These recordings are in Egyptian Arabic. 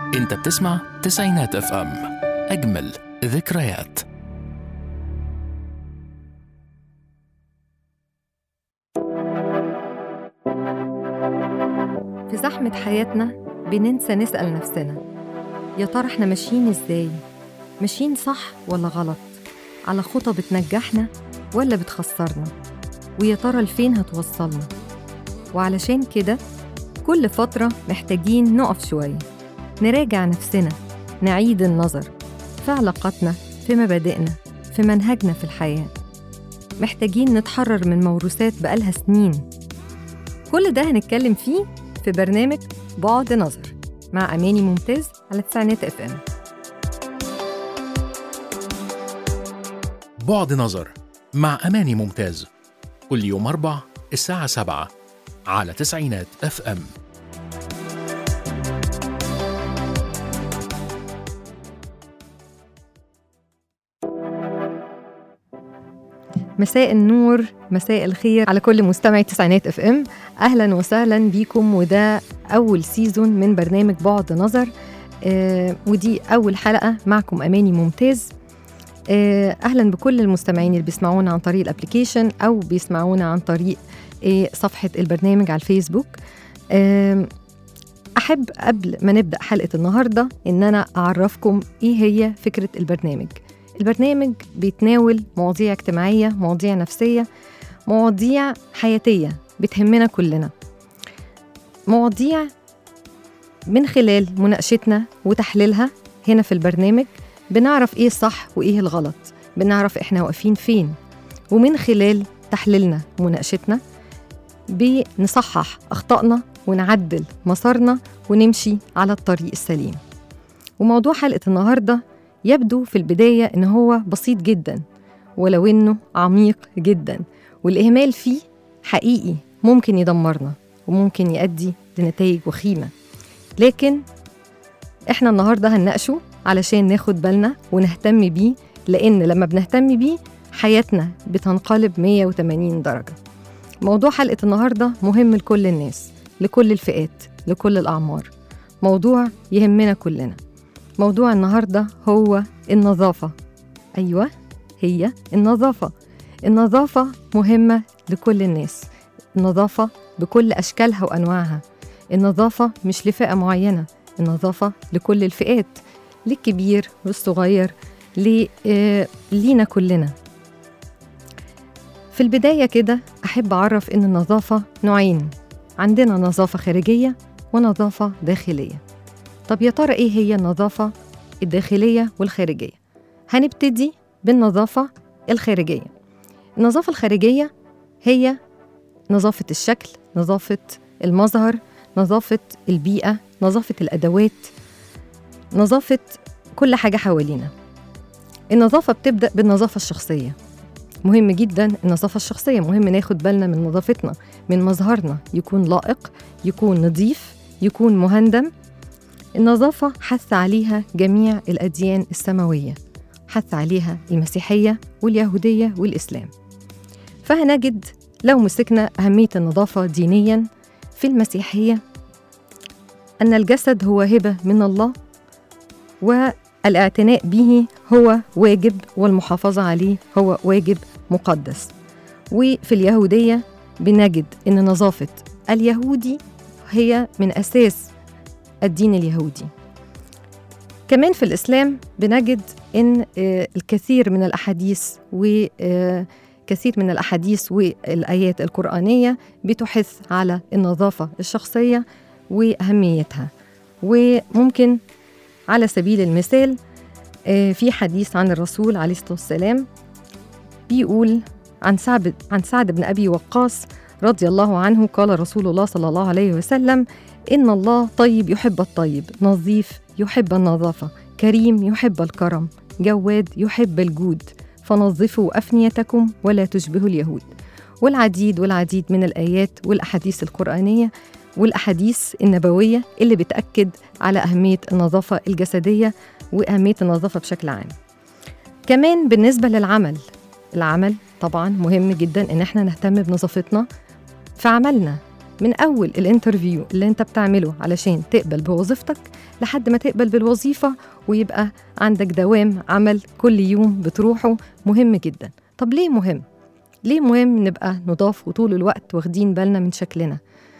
انت بتسمع تسعينات اف ام اجمل ذكريات في زحمة حياتنا بننسى نسأل نفسنا يا ترى احنا ماشيين ازاي؟ ماشيين صح ولا غلط؟ على خطى بتنجحنا ولا بتخسرنا؟ ويا ترى لفين هتوصلنا؟ وعلشان كده كل فترة محتاجين نقف شوية نراجع نفسنا نعيد النظر في علاقاتنا في مبادئنا في منهجنا في الحياة محتاجين نتحرر من موروثات بقالها سنين كل ده هنتكلم فيه في برنامج بعد نظر مع أماني ممتاز على تسعينات اف ام بعد نظر مع أماني ممتاز كل يوم أربع الساعة سبعة على تسعينات اف ام مساء النور مساء الخير على كل مستمعي تسعينات اف ام اهلا وسهلا بيكم وده اول سيزون من برنامج بعد نظر آه ودي اول حلقه معكم اماني ممتاز آه اهلا بكل المستمعين اللي بيسمعونا عن طريق الابلكيشن او بيسمعونا عن طريق آه صفحه البرنامج على الفيسبوك آه احب قبل ما نبدا حلقه النهارده ان انا اعرفكم ايه هي فكره البرنامج البرنامج بيتناول مواضيع اجتماعية مواضيع نفسية مواضيع حياتية بتهمنا كلنا مواضيع من خلال مناقشتنا وتحليلها هنا في البرنامج بنعرف ايه الصح وايه الغلط بنعرف احنا واقفين فين ومن خلال تحليلنا ومناقشتنا بنصحح اخطائنا ونعدل مسارنا ونمشي على الطريق السليم وموضوع حلقة النهارده يبدو في البداية إن هو بسيط جدا ولو إنه عميق جدا والإهمال فيه حقيقي ممكن يدمرنا وممكن يؤدي لنتائج وخيمة لكن إحنا النهاردة هنناقشه علشان ناخد بالنا ونهتم بيه لأن لما بنهتم بيه حياتنا بتنقلب 180 درجة موضوع حلقة النهاردة مهم لكل الناس لكل الفئات لكل الأعمار موضوع يهمنا كلنا موضوع النهاردة هو النظافة أيوة هي النظافة النظافة مهمة لكل الناس النظافة بكل أشكالها وأنواعها النظافة مش لفئة معينة النظافة لكل الفئات للكبير والصغير لينا كلنا في البداية كده أحب أعرف إن النظافة نوعين عندنا نظافة خارجية ونظافة داخلية طب يا ترى ايه هي النظافة الداخلية والخارجية؟ هنبتدي بالنظافة الخارجية. النظافة الخارجية هي نظافة الشكل، نظافة المظهر، نظافة البيئة، نظافة الأدوات، نظافة كل حاجة حوالينا. النظافة بتبدأ بالنظافة الشخصية. مهم جدا النظافة الشخصية، مهم ناخد بالنا من نظافتنا، من مظهرنا، يكون لائق، يكون نظيف، يكون مهندم، النظافة حث عليها جميع الأديان السماوية حث عليها المسيحية واليهودية والإسلام فهنجد لو مسكنا أهمية النظافة دينيا في المسيحية أن الجسد هو هبة من الله والاعتناء به هو واجب والمحافظة عليه هو واجب مقدس وفي اليهودية بنجد أن نظافة اليهودي هي من أساس الدين اليهودي كمان في الإسلام بنجد أن الكثير من الأحاديث وكثير من الأحاديث والآيات القرآنية بتحث على النظافة الشخصية وأهميتها وممكن على سبيل المثال في حديث عن الرسول عليه الصلاة والسلام بيقول عن سعد عن سعد بن أبي وقاص رضي الله عنه قال رسول الله صلى الله عليه وسلم إن الله طيب يحب الطيب نظيف يحب النظافة كريم يحب الكرم جواد يحب الجود فنظفوا أفنيتكم ولا تشبهوا اليهود والعديد والعديد من الآيات والأحاديث القرآنية والأحاديث النبوية اللي بتأكد على أهمية النظافة الجسدية وأهمية النظافة بشكل عام كمان بالنسبة للعمل العمل طبعا مهم جدا إن احنا نهتم بنظافتنا في عملنا من أول الانترفيو اللي أنت بتعمله علشان تقبل بوظيفتك لحد ما تقبل بالوظيفة ويبقى عندك دوام عمل كل يوم بتروحه مهم جدا طب ليه مهم؟ ليه مهم نبقى نضاف وطول الوقت واخدين بالنا من شكلنا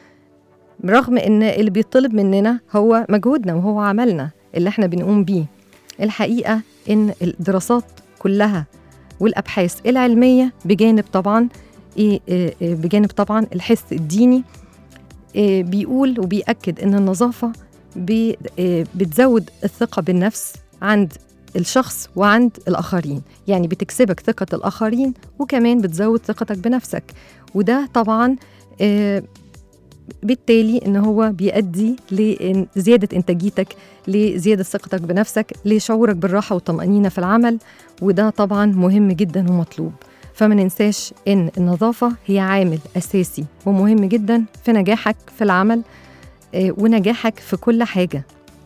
رغم ان اللي بيطلب مننا هو مجهودنا وهو عملنا اللي احنا بنقوم بيه الحقيقة ان الدراسات كلها والابحاث العلمية بجانب طبعا إيه إيه إيه بجانب طبعا الحس الديني إيه بيقول وبيأكد ان النظافة بي- إيه بتزود الثقة بالنفس عند الشخص وعند الآخرين يعني بتكسبك ثقة الآخرين وكمان بتزود ثقتك بنفسك وده طبعا آه، بالتالي ان هو بيؤدي لزياده انتاجيتك لزياده ثقتك بنفسك لشعورك بالراحه والطمانينه في العمل وده طبعا مهم جدا ومطلوب فما ننساش ان النظافه هي عامل اساسي ومهم جدا في نجاحك في العمل آه، ونجاحك في كل حاجه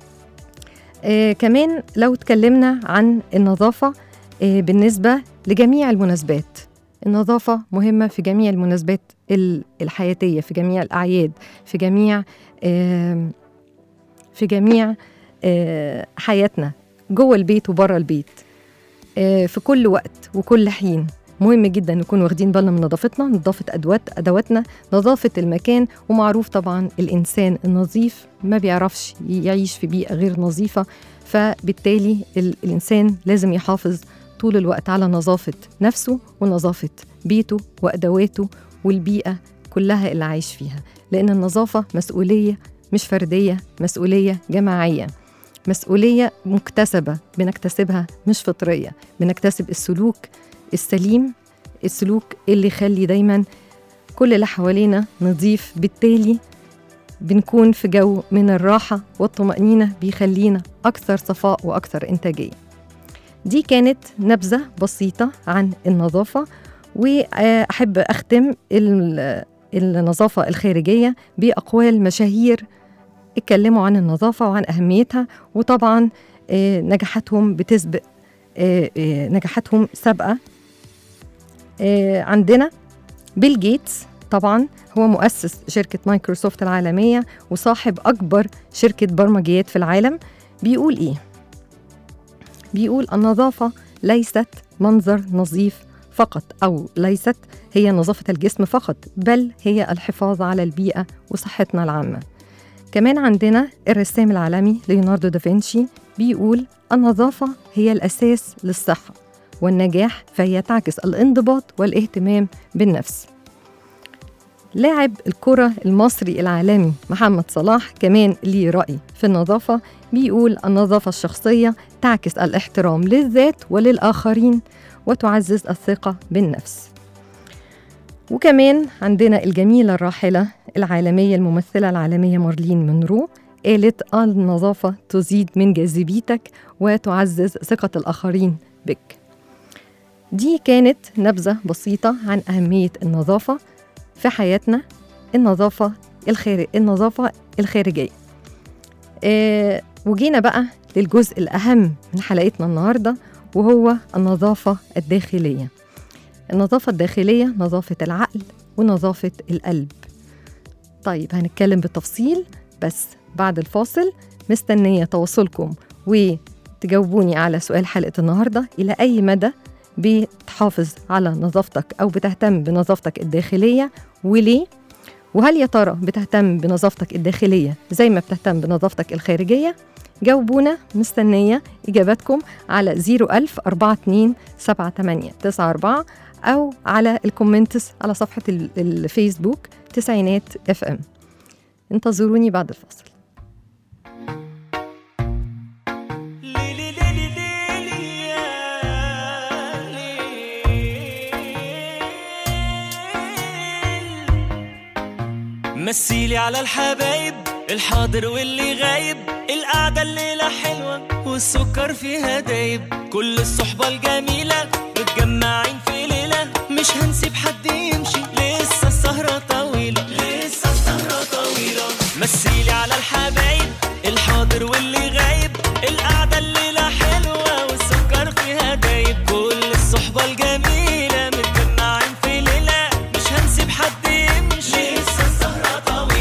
آه، كمان لو اتكلمنا عن النظافه آه، بالنسبه لجميع المناسبات النظافة مهمة في جميع المناسبات ال- الحياتية في جميع الأعياد في جميع آم، في جميع آه، حياتنا جوه البيت وبره البيت آه، في كل وقت وكل حين مهم جدا نكون واخدين بالنا من نظافتنا نظافة أدوات أدواتنا نظافة المكان ومعروف طبعا الإنسان النظيف ما بيعرفش يعيش في بيئة غير نظيفة فبالتالي ال- الإنسان لازم يحافظ طول الوقت على نظافة نفسه ونظافة بيته وأدواته والبيئة كلها اللي عايش فيها لأن النظافة مسؤولية مش فردية مسؤولية جماعية مسؤولية مكتسبة بنكتسبها مش فطرية بنكتسب السلوك السليم السلوك اللي يخلي دايما كل اللي حوالينا نظيف بالتالي بنكون في جو من الراحة والطمأنينة بيخلينا أكثر صفاء وأكثر إنتاجية دي كانت نبذة بسيطة عن النظافة وأحب أختم ال- النظافة الخارجية بأقوال مشاهير اتكلموا عن النظافة وعن أهميتها وطبعا آه، نجاحاتهم بتسبق آه، آه، نجاحاتهم سابقة آه، عندنا بيل جيتس طبعا هو مؤسس شركة مايكروسوفت العالمية وصاحب أكبر شركة برمجيات في العالم بيقول إيه؟ بيقول النظافة ليست منظر نظيف فقط أو ليست هي نظافة الجسم فقط بل هي الحفاظ على البيئة وصحتنا العامة كمان عندنا الرسام العالمي ليوناردو دافنشي بيقول النظافة هي الأساس للصحة والنجاح فهي تعكس الانضباط والاهتمام بالنفس لاعب الكرة المصري العالمي محمد صلاح كمان ليه رأي في النظافة بيقول النظافة الشخصية تعكس الاحترام للذات وللآخرين وتعزز الثقة بالنفس وكمان عندنا الجميلة الراحلة العالمية الممثلة العالمية مارلين منرو قالت النظافة تزيد من جاذبيتك وتعزز ثقة الآخرين بك دي كانت نبذة بسيطة عن أهمية النظافة في حياتنا النظافة الخارج النظافة الخارجية آه وجينا بقى للجزء الأهم من حلقتنا النهاردة وهو النظافة الداخلية النظافة الداخلية نظافة العقل ونظافة القلب طيب هنتكلم بالتفصيل بس بعد الفاصل مستنية تواصلكم وتجاوبوني على سؤال حلقة النهاردة إلى أي مدى بتحافظ على نظافتك أو بتهتم بنظافتك الداخلية وليه؟ وهل يا ترى بتهتم بنظافتك الداخلية زي ما بتهتم بنظافتك الخارجية؟ جاوبونا مستنية إجاباتكم على 01000 42 78 94 أو على الكومنتس على صفحة ال- الفيسبوك تسعينات اف ام انتظروني بعد الفاصل ليلي ليلي ليلي يا ليل. مثيلي على الحبايب الحاضر واللي غايب القعدة الليلة حلوة والسكر فيها دايب كل الصحبة الجميلة متجمعين في ليلة مش هنسيب حد يمشي لسه السهرة طويلة لسه السهرة طويلة مثيلي على الحبايب الحاضر واللي غايب القعدة الليلة حلوة والسكر فيها دايب كل الصحبة الجميلة متجمعين في ليلة مش هنسيب حد يمشي لسه السهرة طويلة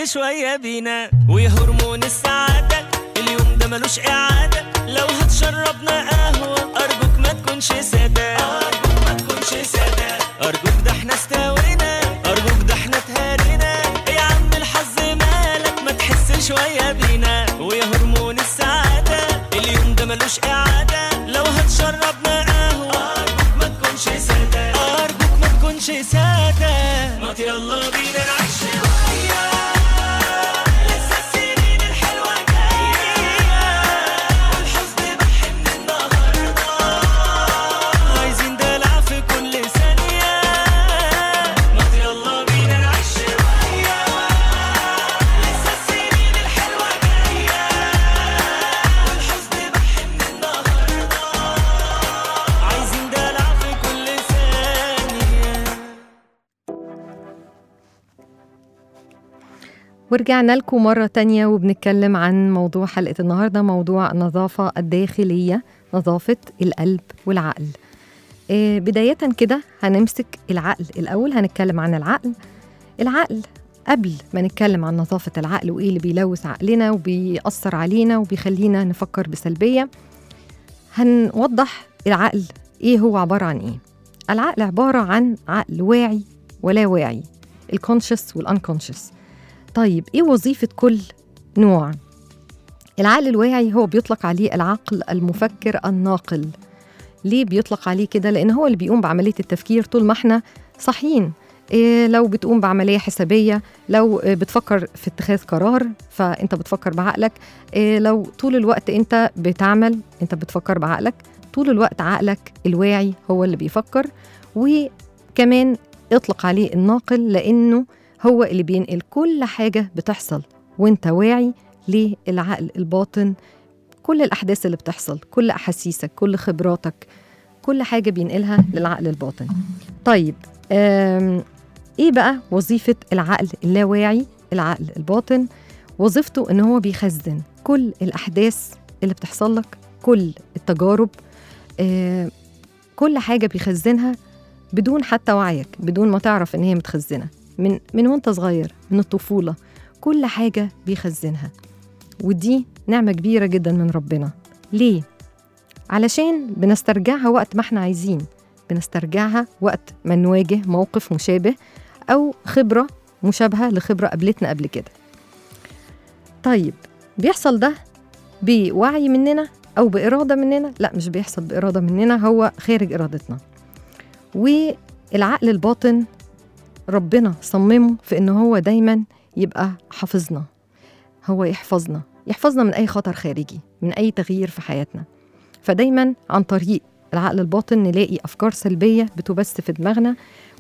شوية بينا ويا هرمون السعادة اليوم ده ملوش إعادة لو هتشربنا قهوة أرجوك ما تكونش سادة أرجوك ما تكونش سادة أرجوك ده احنا استوينا أرجوك ده احنا اتهرينا يا عم الحظ مالك ما تحس شوية بينا ويا هرمون السعادة اليوم ده ملوش إعادة لو هتشربنا قهوة أرجوك ما تكونش سادة أرجوك ما تكونش سادة ما يلا بينا نعيش شوية لسه السنين الحلوة جاية والحزن بحن النهاردة عايزين دلع في كل ثانية ما يلا بينا نعيش شوية لسه السنين الحلوة جاية والحزن بحن النهاردة عايزين دلع في كل ثانية ورجعنا لكم مرة تانية وبنتكلم عن موضوع حلقة النهاردة موضوع النظافة الداخلية نظافة القلب والعقل آه، بداية كده هنمسك العقل الأول هنتكلم عن العقل العقل قبل ما نتكلم عن نظافة العقل وإيه اللي بيلوث عقلنا وبيأثر علينا وبيخلينا نفكر بسلبية هنوضح العقل إيه هو عبارة عن إيه العقل عبارة عن عقل واعي ولا واعي الكونشس والانكونشس طيب ايه وظيفة كل نوع؟ العقل الواعي هو بيطلق عليه العقل المفكر الناقل ليه بيطلق عليه كده؟ لأن هو اللي بيقوم بعملية التفكير طول ما احنا صاحيين إيه لو بتقوم بعملية حسابية لو آه، بتفكر في اتخاذ قرار فأنت بتفكر بعقلك إيه لو طول الوقت أنت بتعمل أنت بتفكر بعقلك طول الوقت عقلك الواعي هو اللي بيفكر وكمان اطلق عليه الناقل لأنه هو اللي بينقل كل حاجة بتحصل وانت واعي للعقل الباطن كل الأحداث اللي بتحصل كل أحاسيسك كل خبراتك كل حاجة بينقلها للعقل الباطن طيب آم، إيه بقى وظيفة العقل اللاواعي العقل الباطن وظيفته إن هو بيخزن كل الأحداث اللي بتحصل لك كل التجارب آه، كل حاجة بيخزنها بدون حتى وعيك بدون ما تعرف إن هي متخزنة من من وانت صغير من الطفولة كل حاجة بيخزنها ودي نعمة كبيرة جدا من ربنا ليه؟ علشان بنسترجعها وقت ما احنا عايزين بنسترجعها وقت ما نواجه موقف مشابه أو خبرة مشابهة لخبرة قابلتنا قبل كده طيب بيحصل ده بوعي مننا أو بإرادة مننا لا مش بيحصل بإرادة مننا هو خارج إرادتنا والعقل الباطن ربنا صممه في ان هو دايما يبقى حافظنا هو يحفظنا يحفظنا من اي خطر خارجي من اي تغيير في حياتنا فدايما عن طريق العقل الباطن نلاقي افكار سلبيه بتبث في دماغنا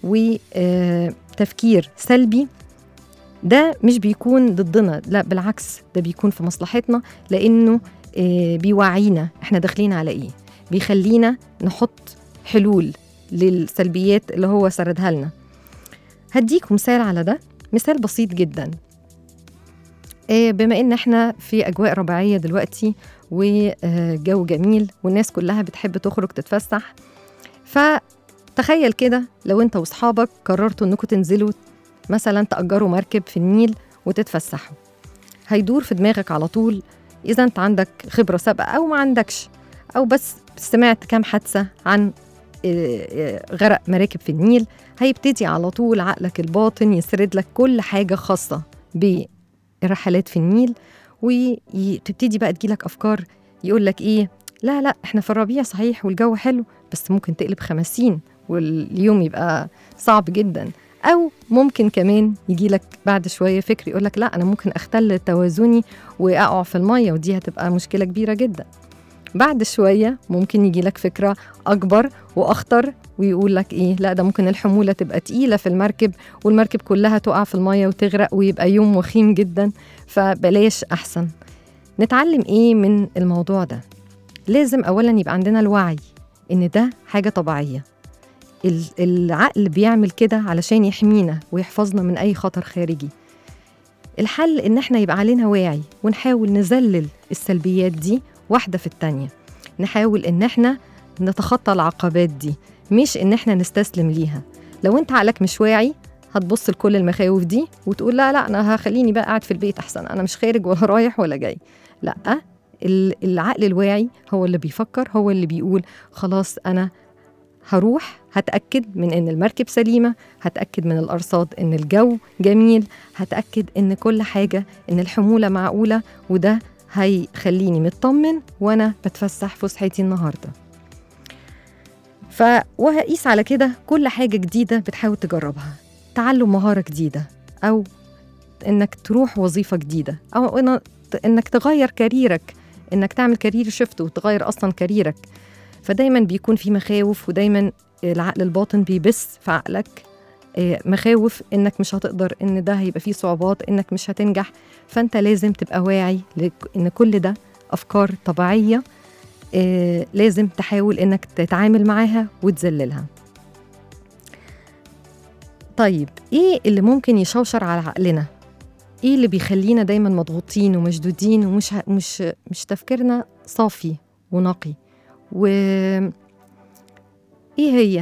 وتفكير سلبي ده مش بيكون ضدنا لا بالعكس ده بيكون في مصلحتنا لانه آه، بيوعينا احنا داخلين على ايه بيخلينا نحط حلول للسلبيات اللي هو سردها لنا هديك مثال على ده مثال بسيط جدا آه، بما ان احنا في اجواء ربيعيه دلوقتي وجو جميل والناس كلها بتحب تخرج تتفسح فتخيل كده لو انت واصحابك قررتوا انكم تنزلوا مثلا تأجروا مركب في النيل وتتفسحوا هيدور في دماغك على طول اذا انت عندك خبره سابقه او ما عندكش او بس سمعت كام حادثه عن آه، آه، غرق مراكب في النيل هيبتدي على طول عقلك الباطن يسرد لك كل حاجة خاصة بالرحلات في النيل وتبتدي بقى تجيلك أفكار يقول لك إيه لا لا إحنا في الربيع صحيح والجو حلو بس ممكن تقلب خمسين واليوم يبقى صعب جدا أو ممكن كمان يجيلك بعد شوية فكر يقول لك لا أنا ممكن أختل توازني وأقع في المية ودي هتبقى مشكلة كبيرة جدا بعد شوية ممكن يجيلك فكرة أكبر وأخطر ويقول لك ايه لا ده ممكن الحموله تبقى تقيله في المركب والمركب كلها تقع في الميه وتغرق ويبقى يوم وخيم جدا فبلاش احسن نتعلم ايه من الموضوع ده لازم اولا يبقى عندنا الوعي ان ده حاجه طبيعيه ال- العقل بيعمل كده علشان يحمينا ويحفظنا من اي خطر خارجي الحل ان احنا يبقى علينا واعي ونحاول نذلل السلبيات دي واحده في التانيه نحاول ان احنا نتخطى العقبات دي مش ان احنا نستسلم ليها لو انت عقلك مش واعي هتبص لكل المخاوف دي وتقول لا لا انا هخليني بقى قاعد في البيت احسن انا مش خارج ولا رايح ولا جاي لا ال- العقل الواعي هو اللي بيفكر هو اللي بيقول خلاص انا هروح هتأكد من إن المركب سليمة هتأكد من الأرصاد إن الجو جميل هتأكد إن كل حاجة إن الحمولة معقولة وده هيخليني مطمن وأنا بتفسح فسحتي النهاردة ف وهقيس على كده كل حاجة جديدة بتحاول تجربها تعلم مهارة جديدة أو إنك تروح وظيفة جديدة أو إن- إنك تغير كاريرك إنك تعمل كارير شفت وتغير أصلا كاريرك فدايما بيكون في مخاوف ودايما العقل الباطن بيبث في عقلك آه، مخاوف انك مش هتقدر ان ده هيبقى فيه صعوبات انك مش هتنجح فانت لازم تبقى واعي لك- ان كل ده افكار طبيعيه آه، لازم تحاول انك تتعامل معاها وتذللها طيب ايه اللي ممكن يشوشر على عقلنا ايه اللي بيخلينا دايما مضغوطين ومشدودين ومش ه- مش مش تفكيرنا صافي ونقي و ايه هي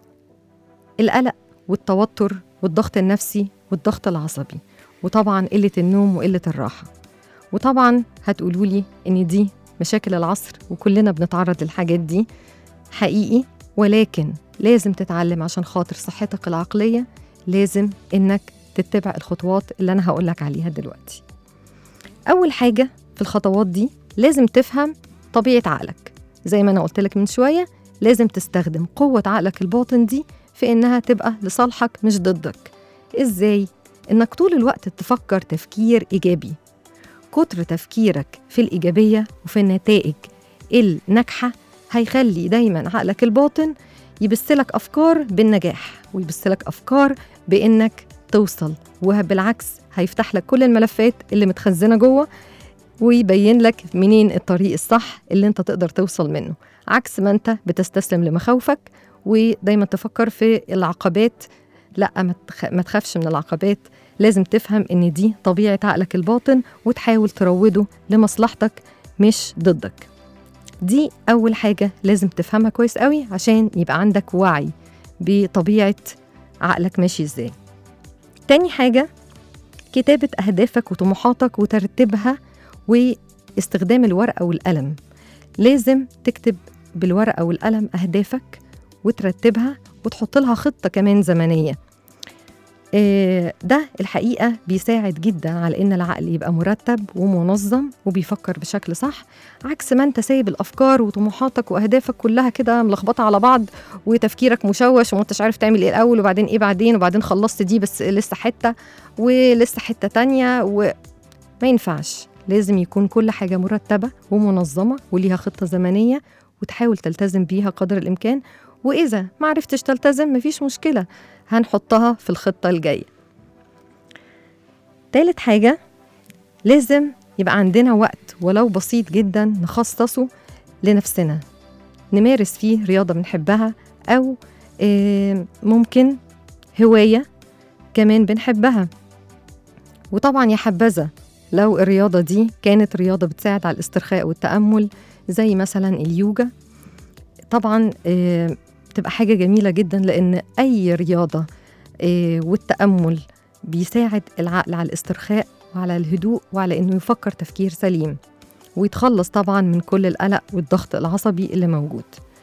القلق والتوتر والضغط النفسي والضغط العصبي وطبعا قله النوم وقله الراحه وطبعا هتقولوا لي ان دي مشاكل العصر وكلنا بنتعرض للحاجات دي حقيقي ولكن لازم تتعلم عشان خاطر صحتك العقليه لازم انك تتبع الخطوات اللي انا هقول لك عليها دلوقتي اول حاجه في الخطوات دي لازم تفهم طبيعه عقلك زي ما انا قلت لك من شويه لازم تستخدم قوه عقلك الباطن دي في انها تبقى لصالحك مش ضدك ازاي انك طول الوقت تفكر تفكير ايجابي كتر تفكيرك في الايجابيه وفي النتائج الناجحه هيخلي دايما عقلك الباطن يبثلك افكار بالنجاح ويبثلك افكار بانك توصل وبالعكس هيفتح لك كل الملفات اللي متخزنه جوه ويبين لك منين الطريق الصح اللي انت تقدر توصل منه عكس ما انت بتستسلم لمخاوفك ودايما تفكر في العقبات لا ما تخ- ما تخافش من العقبات لازم تفهم ان دي طبيعه عقلك الباطن وتحاول تروده لمصلحتك مش ضدك دي اول حاجه لازم تفهمها كويس قوي عشان يبقى عندك وعي بطبيعه عقلك ماشي ازاي تاني حاجه كتابه اهدافك وطموحاتك وترتيبها واستخدام الورقه والقلم لازم تكتب بالورقه والقلم اهدافك وترتبها وتحط لها خطه كمان زمنيه آه، ده الحقيقه بيساعد جدا على ان العقل يبقى مرتب ومنظم وبيفكر بشكل صح عكس ما انت سايب الافكار وطموحاتك واهدافك كلها كده ملخبطه على بعض وتفكيرك مشوش وما انتش عارف تعمل ايه الاول وبعدين ايه بعدين وبعدين خلصت دي بس لسه حته ولسه حته تانية وما ينفعش لازم يكون كل حاجه مرتبه ومنظمه وليها خطه زمنيه وتحاول تلتزم بيها قدر الامكان واذا ما عرفتش تلتزم مفيش مشكله هنحطها في الخطه الجايه تالت حاجه لازم يبقى عندنا وقت ولو بسيط جدا نخصصه لنفسنا نمارس فيه رياضه بنحبها او آه، ممكن هوايه كمان بنحبها وطبعا يا حبذا لو الرياضة دي كانت رياضة بتساعد على الاسترخاء والتأمل زي مثلا اليوجا طبعا آه، بتبقى حاجة جميلة جدا لأن أي رياضة آه، والتأمل بيساعد العقل على الاسترخاء وعلى الهدوء وعلى إنه يفكر تفكير سليم ويتخلص طبعا من كل القلق والضغط العصبي اللي موجود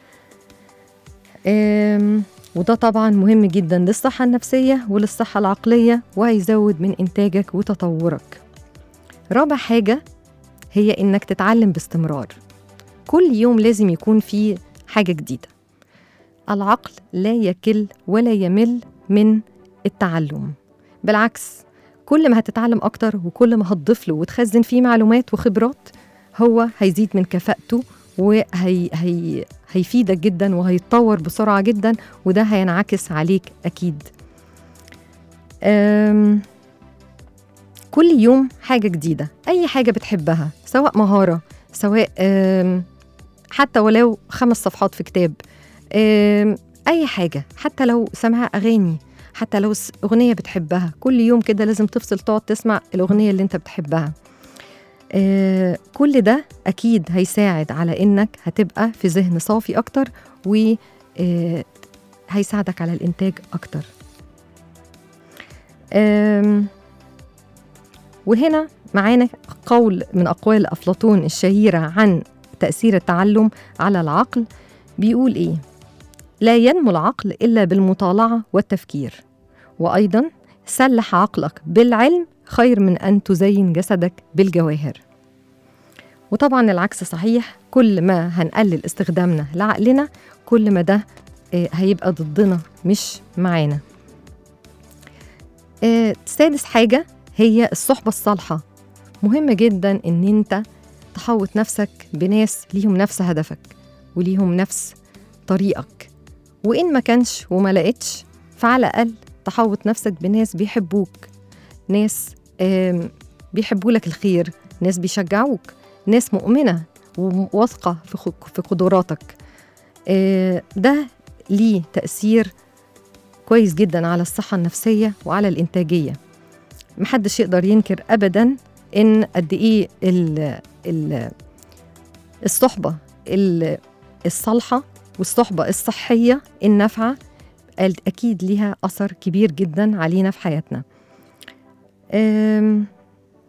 آم، وده طبعا مهم جدا للصحة النفسية وللصحة العقلية وهيزود من إنتاجك وتطورك رابع حاجة هي إنك تتعلم باستمرار كل يوم لازم يكون في حاجة جديدة العقل لا يكل ولا يمل من التعلم بالعكس كل ما هتتعلم أكتر وكل ما هتضيف له وتخزن فيه معلومات وخبرات هو هيزيد من كفاءته وهي هي هيفيدك جدا وهيتطور بسرعة جدا وده هينعكس عليك أكيد أم كل يوم حاجة جديدة أي حاجة بتحبها سواء مهارة سواء أم، حتى ولو خمس صفحات في كتاب أم، أي حاجة حتى لو سمع أغاني حتى لو س- أغنية بتحبها كل يوم كده لازم تفصل تقعد تسمع الأغنية اللي أنت بتحبها آه، كل ده أكيد هيساعد على إنك هتبقى في ذهن صافي أكتر و آه، هيساعدك على الإنتاج أكتر أم، وهنا معانا قول من أقوال أفلاطون الشهيرة عن تأثير التعلم على العقل بيقول إيه؟ لا ينمو العقل إلا بالمطالعة والتفكير وأيضا سلح عقلك بالعلم خير من أن تزين جسدك بالجواهر وطبعا العكس صحيح كل ما هنقلل استخدامنا لعقلنا كل ما ده آه، هيبقى ضدنا مش معانا آه، سادس حاجة هي الصحبة الصالحة مهم جدا ان انت تحوط نفسك بناس ليهم نفس هدفك وليهم نفس طريقك وان ما كانش وما لقيتش فعلى الاقل تحوط نفسك بناس بيحبوك ناس آم، بيحبوا لك الخير ناس بيشجعوك ناس مؤمنة وواثقة في خ- في قدراتك آه، ده ليه تأثير كويس جدا على الصحة النفسية وعلى الإنتاجية محدش يقدر ينكر أبدا إن قد إيه ال ال الصحبة ال- الصالحة والصحبة الصحية النافعة ال- أكيد ليها أثر كبير جدا علينا في حياتنا أم،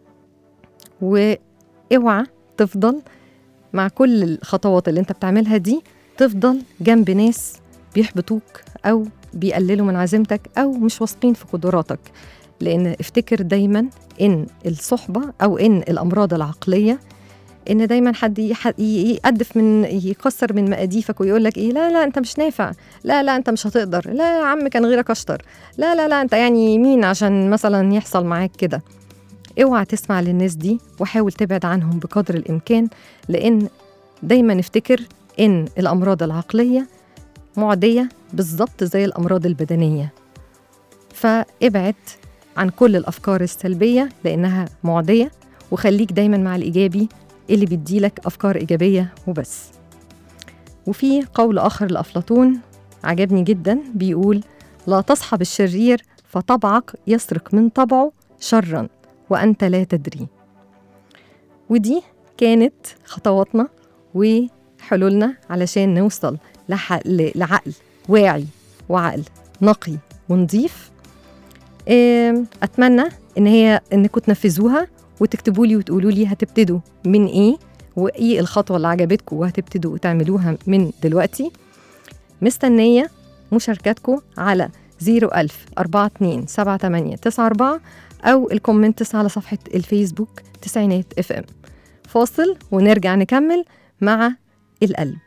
واوعى تفضل مع كل الخطوات اللي انت بتعملها دي تفضل جنب ناس بيحبطوك او بيقللوا من عزيمتك او مش واثقين في قدراتك لان افتكر دايما ان الصحبه او ان الامراض العقليه ان دايما حد يح- ي- يقدف من يكسر من مقاديفك ويقول لك ايه لا لا انت مش نافع لا لا انت مش هتقدر لا يا عم كان غيرك اشطر لا لا لا انت يعني مين عشان مثلا يحصل معاك كده اوعى تسمع للناس دي وحاول تبعد عنهم بقدر الامكان لان دايما افتكر ان الامراض العقليه معديه بالظبط زي الامراض البدنيه فابعد عن كل الافكار السلبيه لانها معديه وخليك دايما مع الايجابي اللي بيديلك افكار ايجابيه وبس وفي قول اخر لافلاطون عجبني جدا بيقول لا تصحب الشرير فطبعك يسرق من طبعه شرا وانت لا تدري ودي كانت خطواتنا وحلولنا علشان نوصل لح... ل- لعقل واعي وعقل نقي ونظيف آم، اتمنى ان هي انكم تنفذوها وتكتبوا لي وتقولوا لي هتبتدوا من ايه وايه الخطوه اللي عجبتكم وهتبتدوا تعملوها من دلوقتي مستنيه مشاركاتكم على 01000 42 78 94 او الكومنتس على صفحه الفيسبوك تسعينات اف ام فاصل ونرجع نكمل مع القلب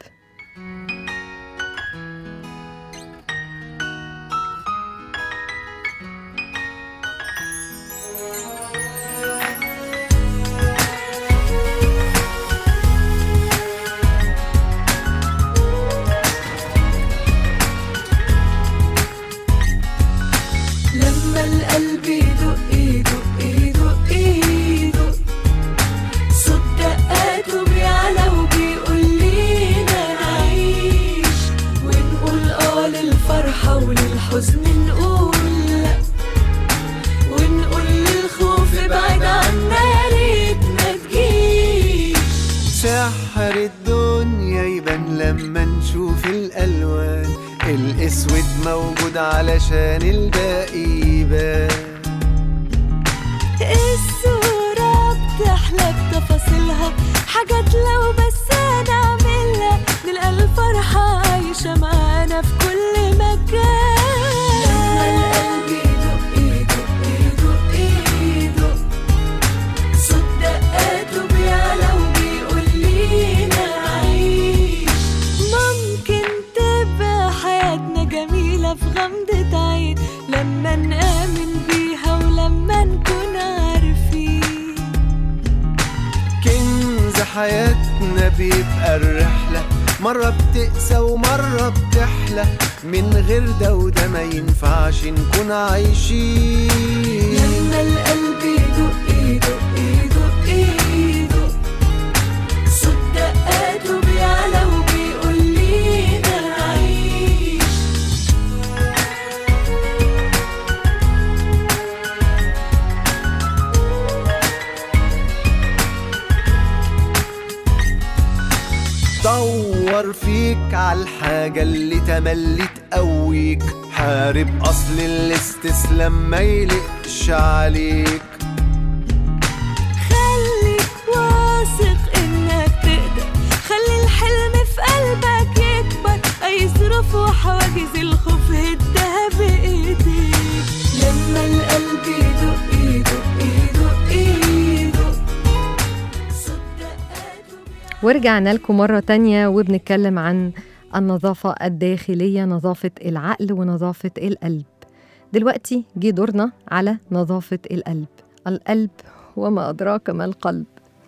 لما القلب يدق يدق يدق يدق صوت دقاته بيعلى وبيقول لينا نعيش ونقول اه للفرحة وللحزن نقول لا ونقول للخوف ابعد عنا يا ريت ما تجيش سحر الدنيا يبان لما نشوف الألوان الأسود موجود علشان الباقي يبان الصورة بتحلى بتفاصيلها حاجات لو بس هنعملها نلقى الفرحة عايشة معانا في كل مكان لما القلب يدق يدق يدق يدق صوت دقاته بيعلى وبيقول لينا عيش ممكن تبقى حياتنا جميلة في غمضة عين لما نآمن بيها ولما نكون عارفين كنز حياتنا بيبقى الرحلة مرة بتقسى ومرة بتحلى من غير ده وده ما ينفعش نكون عايشين لما القلب يدق يدق يدق يدق صوت دقاته بيعلى وبيقول لينا عيش دور فيك على الحاجة اللي تملي تقويك حارب أصل الاستسلام ما يلقش عليك خليك واثق انك تقدر خلي الحلم في قلبك يكبر اي ظروف وحواجز الخوف هدها بايديك لما القلب يدق يدق يدق يدق صوت دقاته ورجعنا لكم مرة تانية وبنتكلم عن النظافة الداخلية نظافة العقل ونظافة القلب دلوقتي جه دورنا على نظافة القلب القلب وما أدراك ما القلب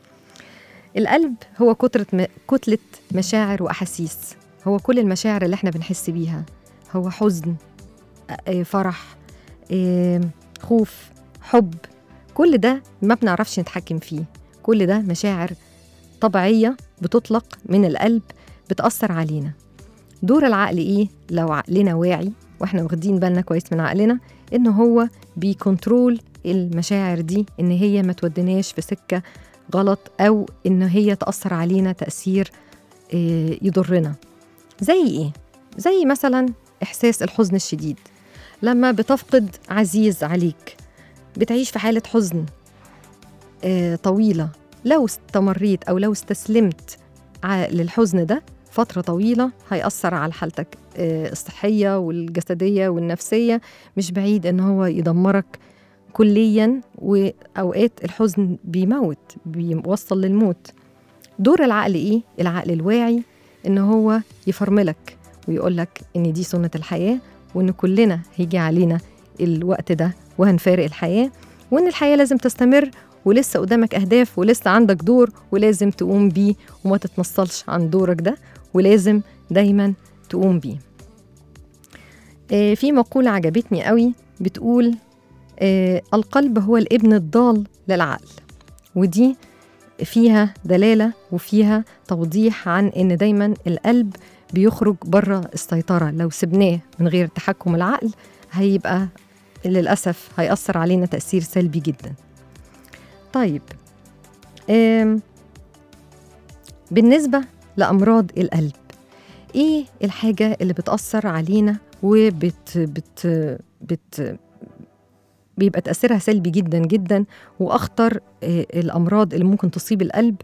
القلب هو كترة م... كتلة مشاعر وأحاسيس هو كل المشاعر اللي احنا بنحس بيها هو حزن آه، فرح آه، خوف حب كل ده ما بنعرفش نتحكم فيه كل ده مشاعر طبيعية بتطلق من القلب بتأثر علينا دور العقل إيه لو عقلنا واعي وإحنا واخدين بالنا كويس من عقلنا إن هو بيكنترول المشاعر دي إن هي ما تودناش في سكة غلط أو إن هي تأثر علينا تأثير آه، يضرنا زي إيه؟ زي مثلا إحساس الحزن الشديد لما بتفقد عزيز عليك بتعيش في حالة حزن آه، طويلة لو استمريت أو لو استسلمت ع- للحزن ده فترة طويلة هيأثر على حالتك آه، الصحية والجسدية والنفسية مش بعيد إن هو يدمرك كليا وأوقات الحزن بيموت بيوصل للموت دور العقل إيه؟ العقل الواعي إن هو يفرملك ويقولك إن دي سنة الحياة وإن كلنا هيجي علينا الوقت ده وهنفارق الحياة وإن الحياة لازم تستمر ولسه قدامك أهداف ولسه عندك دور ولازم تقوم بيه وما تتنصلش عن دورك ده ولازم دايما تقوم بيه آه، في مقولة عجبتني قوي بتقول آه، القلب هو الابن الضال للعقل ودي فيها دلالة وفيها توضيح عن إن دايما القلب بيخرج بره السيطرة لو سبناه من غير تحكم العقل هيبقى للأسف هيأثر علينا تأثير سلبي جدا طيب آم، بالنسبة لأمراض القلب إيه الحاجة اللي بتأثر علينا وبت بت بت بيبقى تأثيرها سلبي جدا جدا وأخطر آه، الأمراض اللي ممكن تصيب القلب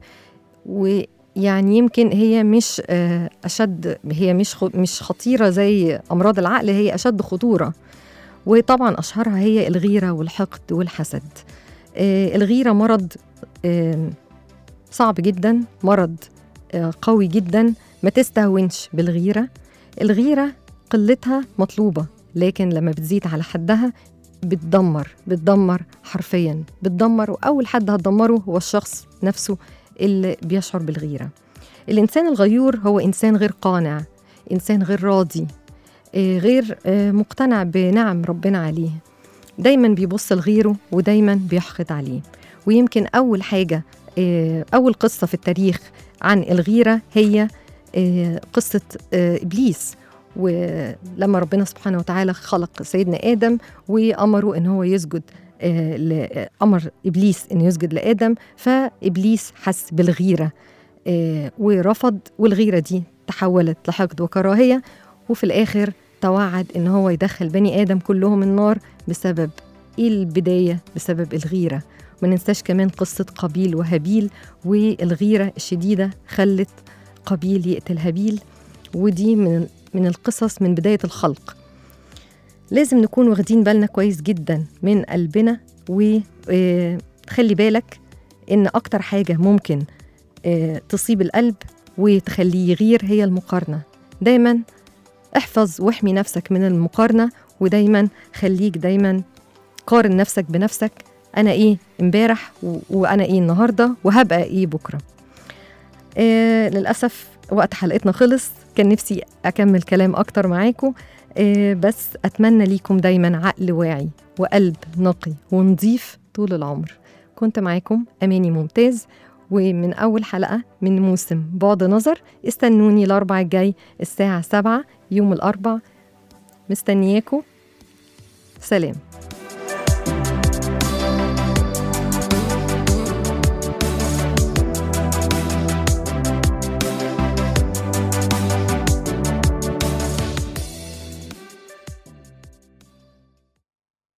ويعني يمكن هي مش آه، أشد هي مش خ- مش خطيرة زي أمراض العقل هي أشد خطورة وطبعا أشهرها هي الغيرة والحقد والحسد آه، الغيرة مرض آم، صعب جدا مرض آه، قوي جدا ما تستهونش بالغيرة الغيرة قلتها مطلوبة لكن لما بتزيد على حدها بتدمر بتدمر حرفيا بتدمر وأول حد هتدمره هو الشخص نفسه اللي بيشعر بالغيرة الإنسان الغيور هو إنسان غير قانع إنسان غير راضي آه، غير آه، مقتنع بنعم ربنا عليه دايما بيبص لغيره ودايما بيحقد عليه ويمكن أول حاجة آه، أول قصة في التاريخ عن الغيرة هي آه، قصة آه، إبليس ولما ربنا سبحانه وتعالى خلق سيدنا آدم وأمره إن هو يسجد آه، ل- أمر إبليس إنه يسجد لآدم فإبليس حس بالغيرة آه، ورفض والغيرة دي تحولت لحقد وكراهية وفي الآخر توعد إن هو يدخل بني آدم كلهم النار بسبب إيه البداية بسبب الغيرة ما ننساش كمان قصة قابيل وهابيل والغيرة الشديدة خلت قابيل يقتل هابيل ودي من من القصص من بداية الخلق لازم نكون واخدين بالنا كويس جدا من قلبنا وخلي بالك إن أكتر حاجة ممكن آه، تصيب القلب وتخليه يغير هي المقارنة دايما احفظ واحمي نفسك من المقارنة ودايما خليك دايما قارن نفسك بنفسك أنا إيه امبارح و- وأنا إيه النهاردة وهبقى إيه بكرة آه للأسف وقت حلقتنا خلص كان نفسي أكمل كلام أكتر معاكم آه بس أتمنى ليكم دايما عقل واعي وقلب نقي ونظيف طول العمر كنت معاكم أماني ممتاز ومن أول حلقة من موسم بعد نظر استنوني الأربع الجاي الساعة سبعة يوم الأربع مستنياكم سلام